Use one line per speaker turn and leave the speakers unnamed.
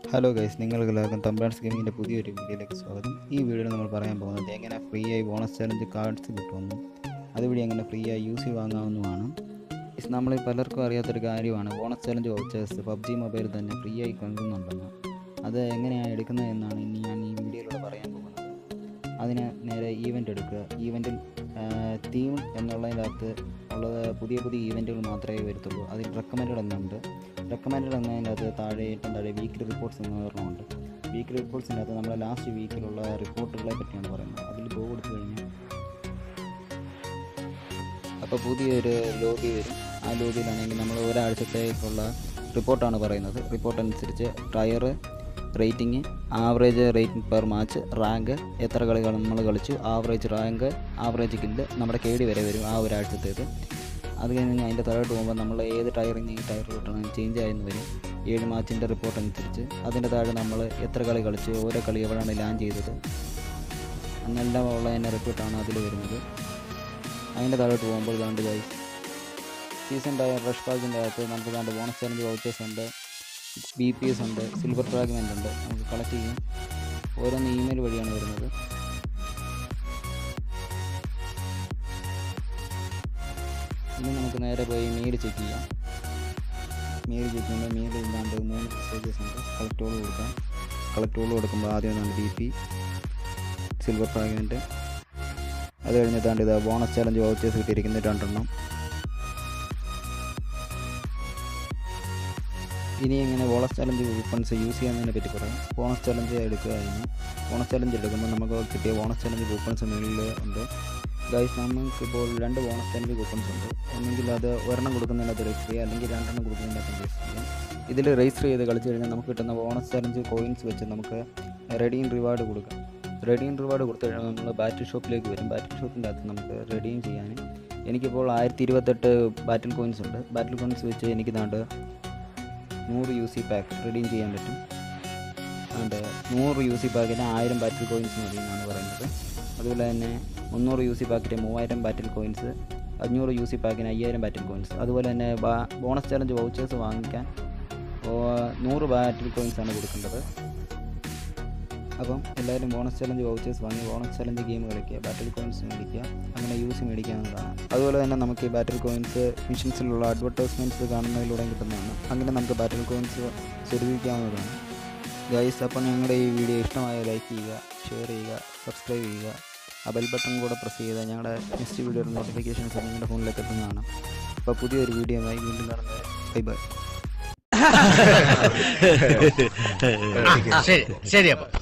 hello guys നിങ്ങൾക്ക് എല്ലാവർക്കും തമ്പ്രാൻസ് ഗെയിമിങ്ങിൻ്റെ പുതിയൊരു വീഡിയോയിലേക്ക് സ്വാഗതം ഈ വീഡിയോയിൽ നമ്മൾ പറയാൻ പോകുന്നത് എങ്ങനെ ഫ്രീ ആയി ബോണസ് ചാലഞ്ച് കാർഡ്സ് കിട്ടുമെന്നും അതുവഴി എങ്ങനെ ഫ്രീ ആയി യു സി വാങ്ങാവുന്നതുമാണ് Guys, നമ്മൾ പലർക്കും അറിയാത്തൊരു കാര്യമാണ് bonus challenge vouchers PUBG mobile തന്നെ ഫ്രീ ആയി നൽകുന്നുണ്ടെന്ന് അത് എങ്ങനെയാണ് എടുക്കുന്നത് എന്നാണ് ഇനി ഞാൻ ഈ വീഡിയോയിലൂടെ പറയാൻ പോകുന്നത് അതിന് നേരെ ഈവൻ്റ് എടുക്കുക ഈവൻറ്റിൽ തീം എന്നുള്ളതിനകത്ത് ഉള്ളത് പുതിയ പുതിയ ഈവൻറ്റുകൾ മാത്രമേ വരത്തുള്ളൂ അതിൽ റെക്കമെൻഡഡ് എന്നുണ്ട് റെക്കമെൻഡഡ് എന്നതിനകത്ത് താഴെ ഏറ്റവും താഴെ വീക്കിലി റിപ്പോർട്ട്സ് എന്ന ഒരെണ്ണമുണ്ട് വീക്കിലി റിപ്പോർട്ട്സിനകത്ത് നമ്മുടെ ലാസ്റ്റ് വീക്കിലുള്ള റിപ്പോർട്ടുകളെ പറ്റിയാണ് പറയുന്നത് അതിൽ ഗോ കൊടുത്തു കഴിഞ്ഞാൽ അപ്പോൾ പുതിയൊരു ലോബി വരും ആ ലോബിയിലാണെങ്കിൽ നമ്മൾ ഒരാഴ്ചത്തേക്കുള്ള റിപ്പോർട്ടാണ് പറയുന്നത് റിപ്പോർട്ട് അനുസരിച്ച് tier rating average rating per match rank എത്ര കളികൾ നമ്മൾ കളിച്ചു ആവറേജ് റാങ്ക് ആവറേജ് കില്ല് നമ്മുടെ കേടി വരെ വരും ആ ഒരാഴ്ചത്തേക്ക് അത് കഴിഞ്ഞ് അതിൻ്റെ താഴോട്ട് പോകുമ്പോൾ നമ്മൾ ഏത് ടയറിൽ നിന്ന് ഈ ടയറിലോട്ടാണ് ചേഞ്ച് ആയെന്ന് വരും ഏഴ് മാച്ചിൻ്റെ റിപ്പോർട്ട് അനുസരിച്ച് അതിൻ്റെ താഴെ നമ്മൾ എത്ര കളി കളിച്ചു ഓരോ കളി എവിടെയാണ് ലാൻഡ് ചെയ്തത് എന്നെല്ലാം ഉള്ള തന്നെ റിപ്പോർട്ടാണ് അതിൽ വരുന്നത് അതിൻ്റെ താഴോട്ട് പോകുമ്പോൾ ഇതാണ്ട് ഗൈസ് സീസൺ ടയർ റഷ് പാക്കിൻ്റെ അകത്ത് നമുക്ക് ഇതാണ്ട് ബോണസ് ചാലഞ്ച് വൗച്ചേഴ്സ് ഉണ്ട് ബി പി എസ് ഉണ്ട് സിൽവർ ഫ്രാഗ്മെൻ്റ് ഉണ്ട് നമുക്ക് കളക്ട് ചെയ്യും ഓരോന്ന് ഇമെയിൽ വഴിയാണ് വരുന്നത് ഇനി നമുക്ക് നേരെ പോയി മെയിൽ ചെക്ക് ചെയ്യാം മെയിൽ ചെക്ക് ചെയ്യുമ്പോൾ മെയിൽ ഇല്ലാണ്ട് മൂന്ന് മെസ്സേജസ് ഉണ്ട് കളക്ട് ഓൾ കൊടുക്കാം കളക്ട് ഓൾ കൊടുക്കുമ്പോൾ ആദ്യം ഒന്നാണ് ബി പി സിൽവർ ഫ്രാഗ്മെൻറ്റ് അത് കഴിഞ്ഞിട്ടാണ്ട് ഇത് ബോണസ് ചാലഞ്ച് വൗച്ചേഴ്സ് കിട്ടിയിരിക്കുന്നത് രണ്ടെണ്ണം ഇനി എങ്ങനെ ബോണസ് ചാലഞ്ച് കൂപ്പൺസ് യൂസ് ചെയ്യാമെന്നതിനെ പറ്റി പറയാം ബോണസ് ചാലഞ്ച് എടുക്കുക കഴിഞ്ഞ് ബോണസ് ചാലഞ്ച് എടുക്കുമ്പോൾ നമുക്ക് കിട്ടിയ ബോണസ് ചാലഞ്ച് കൂപ്പൺസ് മുകളിൽ ഉണ്ട് ഗൈസ് നമുക്കിപ്പോൾ രണ്ട് ബോണസ് ചാലഞ്ച് കൂപ്പൺസ് ഉണ്ട് ഒന്നെങ്കിൽ അത് ഒരെണ്ണം കൊടുക്കുന്നതിനകത്ത് രജിസ്റ്റർ ചെയ്യാം അല്ലെങ്കിൽ രണ്ടെണ്ണം കൊടുക്കുന്നതിനകത്ത് രജിസ്റ്റർ ചെയ്യാം ഇതിൽ രജിസ്റ്റർ ചെയ്ത് കളിച്ച് കഴിഞ്ഞാൽ നമുക്ക് കിട്ടുന്ന ബോണസ് ചാലഞ്ച് കോയിൻസ് വെച്ച് നമുക്ക് റെഡീം റിവാർഡ് കൊടുക്കാം റെഡീം റിവാർഡ് കൊടുത്തു കഴിഞ്ഞാൽ നമ്മൾ ബാറ്റിൽ ഷോപ്പിലേക്ക് വരും ബാറ്റിൽ ഷോപ്പിൻ്റെ അകത്ത് നമുക്ക് റെഡീം ചെയ്യാൻ എനിക്കിപ്പോൾ ആയിരത്തി ഇരുപത്തെട്ട് ബാറ്റിൽ കോയിൻസ് ഉണ്ട് ബാറ്റിൽ കോയിൻസ് വെച്ച് എനിക്ക് നാണ്ട് നൂറ് യു സി പാക്ക് റെഡീം ചെയ്യാൻ പറ്റും അതുകൊണ്ട് നൂറ് യു സി പാക്കിന് ആയിരം ബാറ്റിൽ കോയിൻസ് മതി എന്നാണ് പറയുന്നത് അതുപോലെ തന്നെ മുന്നൂറ് യു സി പാക്കിന് മൂവായിരം ബാറ്റിൽ കോയിൻസ് അഞ്ഞൂറ് യു സി പാക്കിന് അയ്യായിരം ബാറ്റിൽ കോയിൻസ് അതുപോലെ തന്നെ ബോണസ് ചാലഞ്ച് വൗച്ചേഴ്സ് വാങ്ങിക്കാൻ നൂറ് ബാറ്റിൽ കോയിൻസ് ആണ് കൊടുക്കേണ്ടത് അപ്പം എല്ലാവരും ബോണസ് ചലഞ്ച് വൗച്ചേഴ്സ് വാങ്ങി ബോണസ് ചലഞ്ച് ഗെയിം കളിക്കുക ബാറ്റിൽ കോയിൻസ് മേടിക്കുക അങ്ങനെ യൂസ് മേടിക്കാവുന്നതാണ് അതുപോലെ തന്നെ നമുക്ക് ഈ ബാറ്റിൽ കോയിൻസ് മിഷൻസിലുള്ള അഡ്വർടൈസ്മെൻറ്റ്സ് കാണുന്നതിലൂടെ കിട്ടുന്നതാണ് അങ്ങനെ നമുക്ക് ബാറ്റിൽ കോയിൻസ് സ്വരൂപിക്കാവുന്നതാണ് ഗൈസ് അപ്പോൾ ഞങ്ങളുടെ ഈ വീഡിയോ ഇഷ്ടമായ ലൈക്ക് ചെയ്യുക ഷെയർ ചെയ്യുക സബ്സ്ക്രൈബ് ചെയ്യുക ആ ബെൽ ബട്ടൺ കൂടെ പ്രസ് ചെയ്താൽ ഞങ്ങളുടെ നെക്സ്റ്റ് വീഡിയോയുടെ നോട്ടിഫിക്കേഷൻസ് നിങ്ങളുടെ ഫോണിലേക്ക് എത്തുന്നതാണ് അപ്പോൾ പുതിയൊരു വീഡിയോയുമായി വീണ്ടും കാണുന്നത് ബൈ ബൈ
ശരി ശരി അപ്പൊ